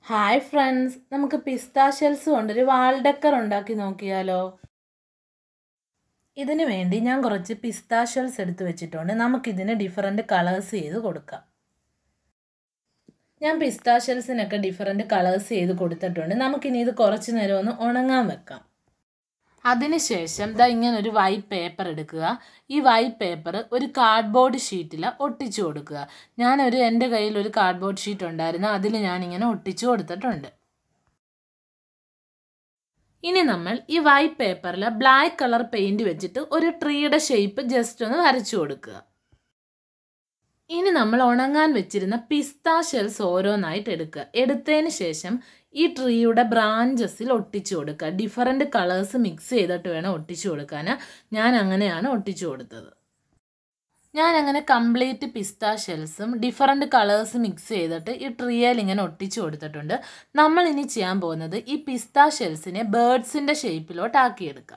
hi friends നമുക്ക് പിസ്താ shells കൊണ്ടൊരു വാൾ decker ഉണ്ടാക്കി നോക്കിയാലോ ഇതിന് വേണ്ടി ഞാൻ കുറച്ച് പിസ്താ ഷെൽസ് എടുത്ത് വെച്ചിട്ടുണ്ട് നമുക്കിതിന് ഡിഫറെൻറ്റ് കളേഴ്സ് ചെയ്ത് കൊടുക്കാം ഞാൻ പിസ്താ ഷെൽസിനൊക്കെ ഡിഫറെൻറ്റ് കളേഴ്സ് ചെയ്ത് കൊടുത്തിട്ടുണ്ട് നമുക്കിനി ഇത് കുറച്ച് നേരം ഒന്ന് ഉണങ്ങാൻ വെക്കാം അതിനുശേഷം ദാ ഇങ്ങനെ ഒരു വൈറ്റ് പേപ്പർ എടുക്കുക ഈ വൈറ്റ് പേപ്പർ ഒരു കാർഡ്ബോർഡ് ഷീറ്റിൽ ഒട്ടിച്ചു കൊടുക്കുക ഞാനൊരു എൻ്റെ കയ്യിൽ ഒരു കാർഡ്ബോർഡ് ഷീറ്റ് ഉണ്ടായിരുന്നു അതിൽ ഞാനിങ്ങനെ ഒട്ടിച്ചു കൊടുത്തിട്ടുണ്ട് ഇനി നമ്മൾ ഈ വൈറ്റ് പേപ്പറിൽ ബ്ലാക്ക് കളർ പെയിൻറ് വെച്ചിട്ട് ഒരു ട്രീയുടെ ഷേപ്പ് ജസ്റ്റ് ഒന്ന് വരച്ചു കൊടുക്കുക ഇനി നമ്മൾ ഉണങ്ങാൻ വെച്ചിരുന്ന പിസ്ത ഷെൽസ് ഓരോന്നായിട്ട് എടുക്കുക എടുത്തതിന് ശേഷം ഈ ട്രീയുടെ ബ്രാഞ്ചസിൽ ഒട്ടിച്ചു കൊടുക്കുക ഡിഫറെൻറ്റ് കളേഴ്സ് മിക്സ് ചെയ്തിട്ട് വേണം ഒട്ടിച്ചു കൊടുക്കാൻ ഞാൻ അങ്ങനെയാണ് ഒട്ടിച്ചു കൊടുത്തത് ഞാൻ അങ്ങനെ കംപ്ലീറ്റ് പിസ്ത ഷെൽസും ഡിഫറെൻറ്റ് കളേഴ്സ് മിക്സ് ചെയ്തിട്ട് ഈ ട്രീയിൽ ഇങ്ങനെ ഒട്ടിച്ചു കൊടുത്തിട്ടുണ്ട് നമ്മൾ ഇനി ചെയ്യാൻ പോകുന്നത് ഈ പിസ്ത ഷെൽസിനെ ബേർഡ്സിൻ്റെ ഷേപ്പിലോട്ട് ആക്കിയെടുക്കാം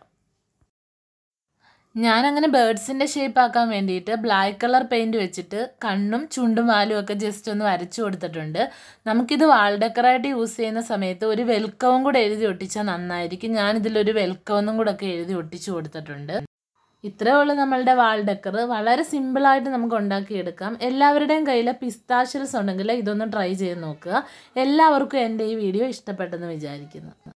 ഞാനങ്ങനെ ബേർഡ്സിൻ്റെ ഷേപ്പ് ആക്കാൻ വേണ്ടിയിട്ട് ബ്ലാക്ക് കളർ പെയിൻറ് വെച്ചിട്ട് കണ്ണും ചുണ്ടും വാലും ഒക്കെ ജസ്റ്റ് ഒന്ന് വരച്ചു കൊടുത്തിട്ടുണ്ട് നമുക്കിത് വാൾ ഡെക്കറായിട്ട് യൂസ് ചെയ്യുന്ന സമയത്ത് ഒരു വെൽക്കവും കൂടെ എഴുതി ഒട്ടിച്ചാൽ നന്നായിരിക്കും ഞാനിതിലൊരു വെൽക്കമെന്നും കൂടെ ഒക്കെ എഴുതി ഒട്ടിച്ചു കൊടുത്തിട്ടുണ്ട് ഇത്രേ ഉള്ളൂ നമ്മളുടെ വാൾ ഡെക്കർ വളരെ സിമ്പിളായിട്ട് നമുക്ക് ഉണ്ടാക്കിയെടുക്കാം എല്ലാവരുടെയും കയ്യിൽ പിസ്താഷ്യൽസ് ഉണ്ടെങ്കിൽ ഇതൊന്ന് ട്രൈ ചെയ്ത് നോക്കുക എല്ലാവർക്കും എൻ്റെ ഈ വീഡിയോ ഇഷ്ടപ്പെട്ടെന്ന് വിചാരിക്കുന്നു